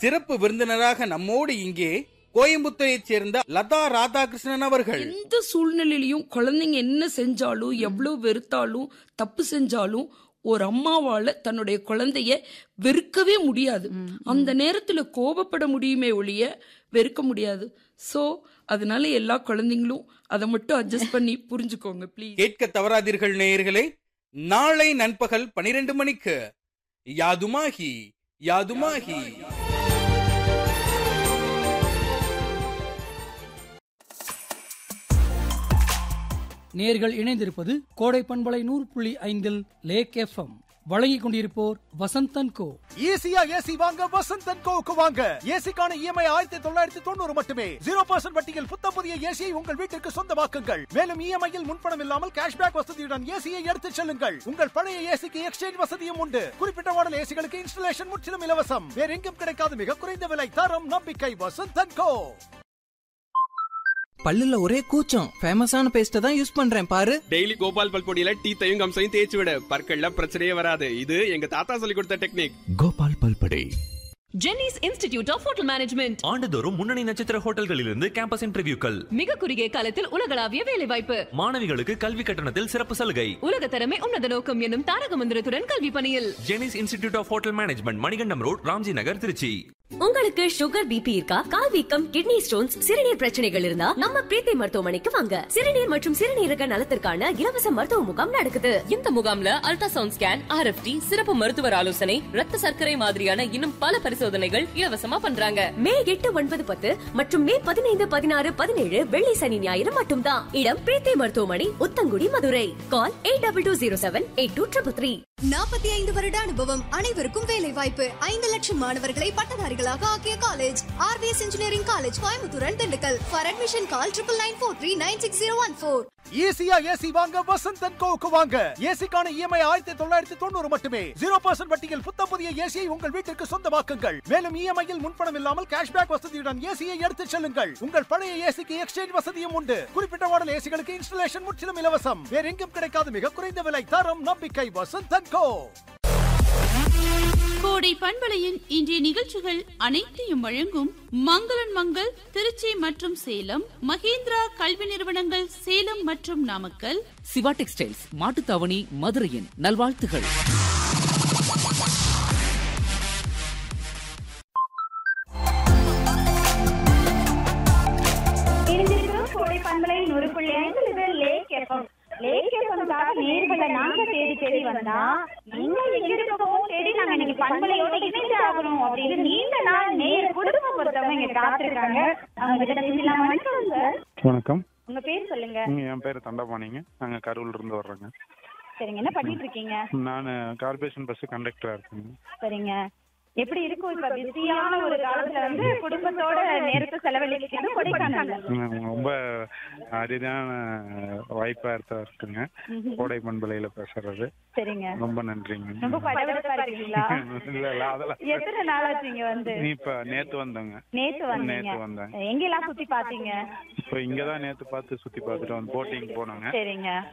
சிறப்பு விருந்தினராக நம்மோடு இங்கே கோயம்புத்தூரைச் சேர்ந்த லதா ராதாகிருஷ்ணன் அவர்கள் எந்த சூழ்நிலையிலையும் குழந்தைங்க என்ன செஞ்சாலும் எவ்வளவு வெறுத்தாலும் தப்பு செஞ்சாலும் ஒரு அம்மாவால தன்னுடைய குழந்தைய வெறுக்கவே முடியாது அந்த நேரத்துல கோபப்பட முடியுமே ஒழிய வெறுக்க முடியாது சோ அதனால எல்லா குழந்தைங்களும் அதை மட்டும் அட்ஜஸ்ட் பண்ணி புரிஞ்சுக்கோங்க ப்ளீஸ் கேட்க தவறாதீர்கள் நேயர்களே நாளை நண்பகல் பனிரெண்டு மணிக்கு யாதுமாகி யாதுமாகி நேர்கள் இணைந்திருப்பது கோடை பண்பலை நூறு புள்ளி ஐந்தில் லேக் எஃப்எம் வழங்கிக் கொண்டிருப்போர் வசந்தன் கோ ஈஸியா ஏசி வாங்க வசந்தன் கோவுக்கு வாங்க ஏசிக்கான இஎம்ஐ ஆயிரத்தி தொள்ளாயிரத்தி தொண்ணூறு மட்டுமே ஜீரோ பர்சன்ட் வட்டியில் புத்த புதிய ஏசியை உங்கள் வீட்டிற்கு சொந்தமாக்குங்கள் மேலும் இஎம்ஐயில் முன்பணம் இல்லாமல் கேஷ்பேக் வசதியுடன் ஏசியை எடுத்துச் செல்லுங்கள் உங்கள் பழைய ஏசிக்கு எக்ஸ்சேஞ்ச் வசதியும் உண்டு குறிப்பிட்ட மாடல் ஏசிகளுக்கு இன்ஸ்டலேஷன் முற்றிலும் இலவசம் வேற எங்கும் கிடைக்காத மிக குறைந்த விலை தரம் நம்பிக்கை வசந்தன் கோ பல்லுல ஒரே கூச்சம் ஃபேமஸான பேஸ்ட தான் யூஸ் பண்றேன் பாரு டெய்லி கோபால் பல் பொடியில டீத்தையும் கம்சையும் தேய்ச்சி விட பற்கள்ல பிரச்சனையே வராது இது எங்க தாத்தா சொல்லி கொடுத்த டெக்னிக் கோபால் பல்படே Jenneys institute of hotel management ஆண்டுதோறும் முன்னணி நட்சத்திர ஹோட்டல்களிலிருந்து கேம்பஸ் இன்டர்வியூக்கள் மிக குறுகிய காலத்தில் உலகளாவிய வேலைவாய்ப்பு மாணவிகளுக்கு கல்வி கட்டணத்தில் சிறப்பு சலுகை உலக தரமே உன்னத நோக்கம் என்னும் தாரக மந்திரத்துடன் கல்வி பணியில் Jenneys institute of hotel management Manikandam road Ramji Nagar Trichy உங்களுக்கு சுகர் பிபி இருக்கா கால் வீக்கம் கிட்னி ஸ்டோன்ஸ் சிறுநீர் பிரச்சனைகள் இருந்தா நம்ம பிரீத்தி மருத்துவமனைக்கு வாங்க சிறுநீர் மற்றும் சிறுநீரக நலத்திற்கான இலவச மருத்துவ முகாம் நடக்குது இந்த முகாம்ல அல்ட்ராசவுண்ட் ஸ்கேன் ஆர்எஃப்டி சிறப்பு மருத்துவர் ஆலோசனை ரத்த சர்க்கரை மாதிரியான இன்னும் பல பரிசோதனைகள் இலவசமா பண்றாங்க மே எட்டு ஒன்பது பத்து மற்றும் மே பதினைந்து பதினாறு பதினேழு வெள்ளி சனி ஞாயிறு மட்டும்தான் இடம் பிரீத்தி மருத்துவமனை Uthangudi Madurai call eight double two zero seven eight two triple three நாற்பத்தி ஐந்து வருட அனுபவம் அனைவருக்கும் வேலை வாய்ப்பு ஐந்து லட்சம் மாணவர்களை பட்டதாரிகளாக ஆக்கிய college RBS engineering college Coimbatore and Dindigul for admission call triple nine four three nine six zero one four ஈஸியா ஏசி வாங்க வசந்தன் கோவுக்கு வாங்க ஏசிக்கான இஎம்ஐ ஆயிரத்தி தொள்ளாயிரத்தி தொண்ணூறு மட்டுமே ஜீரோ பர்சன்ட் வட்டியில் புத்த புதிய ஏசியை உங்கள் வீட்டிற்கு சொந்தமாக்குங்கள் மேலும் இஎம்ஐயில் முன்பணம் இல்லாமல் கேஷ்பேக் வசதியுடன் ஏசியை எடுத்துச் செல்லுங்கள் உங்கள் பழைய ஏசிக்கு எக்ஸ்சேஞ்ச் வசதியும் உண்டு குறிப்பிட்ட மாடல் ஏசிகளுக்கு இன்ஸ்டலேஷன் முற்றிலும் இலவசம் வேற எங்கும் கிடைக்காத மிக குறைந்த விலை தரம் நம்பிக்கை வசந்தன் கோ கோடை பண்பலையின் இன்றைய நிகழ்ச்சிகள் அனைத்தையும் வழங்கும் மங்களன் மங்கள் திருச்சி மற்றும் சேலம் மகேந்திரா கல்வி நிறுவனங்கள் சேலம் மற்றும் நாமக்கல் சிவா டெக்ஸ்டைல்ஸ் மாட்டுத்தாவணி மதுரையின் நல்வாழ்த்துகள் கோடை பண்பலை நூறு புள்ளி ஐந்து இது லேக் எஃப்எம் லேக் எஃப்எம்காக நேர்களை நாங்க தேடி தேடி வந்தா எங்க எங்க பக்கமும் தேடி நாங்க இன்னைக்கு பண்பலையோட இணைந்து ஆகணும் அப்படின்னு நீண்ட நாள் நேர் குடும்பம் பொறுத்தவங்க இங்க காத்திருக்காங்க அவங்க கிட்ட பேசலாம் வணக்கம் சார் வணக்கம் உங்க பேர் சொல்லுங்க ம், என் பேர் தண்டபாணிங்க நாங்கள் கரூர்ல இருந்து வர்றோங்க சரிங்க என்ன பண்ணிட்டு இருக்கீங்க நான் கார்பரேஷன் பஸ் கண்டக்டராக இருக்கேங்க சரிங்க எப்படி இருக்கும் இப்ப பிஸியான ஒரு காலத்துல வந்து குடும்பத்தோட நேரத்தை செலவழிக்கிறது கொடைக்கானல்ல ம், ரொம்ப அரிதான வாய்ப்பாக இருக்க இருக்குங்க ம்ஹும். கோடை பண்பலையில் பேசுறது சரிங்க ரொம்ப நன்றிங்க ரொம்ப படபடப்பா இருக்கீங்களா இல்லை இல்லை அதெல்லாம் எத்தனை நாளாச்சு இங்க வந்து இப்போ நேற்று வந்தோங்க நேத்து வந்தீங்க நேற்று வந்தேன் எங்கெல்லாம் சுத்தி பாத்தீங்க இப்போ இங்கே தான் நேற்று பார்த்து சுற்றி பார்த்துட்டு வந்து போட்டிங் போனோங்க சரிங்க